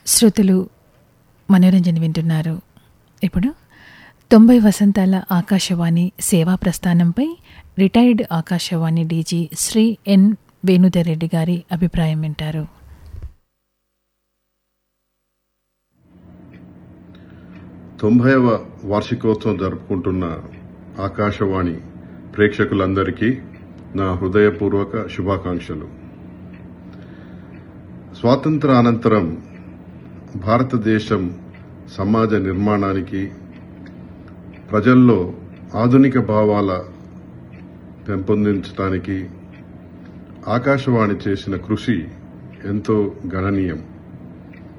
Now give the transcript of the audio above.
శ్రోతలు మనోరంజన వింటున్నారు ఇప్పుడు తొంభై వసంతాల ఆకాశవాణి సేవా ప్రస్థానంపై retired Akashvani DG Shri N Venudhar Reddy గారి అభిప్రాయం వింటారు తొంభైవ వార్షికోత్సవం జరుపుకుంటున్న ఆకాశవాణి ప్రేక్షకులందరికీ నా హృదయపూర్వక శుభాకాంక్షలు స్వాతంత్ర అనంతరం భారతదేశం సమాజ నిర్మాణానికి ప్రజల్లో ఆధునిక భావాల పెంపొందించడానికి ఆకాశవాణి చేసిన కృషి ఎంతో గణనీయం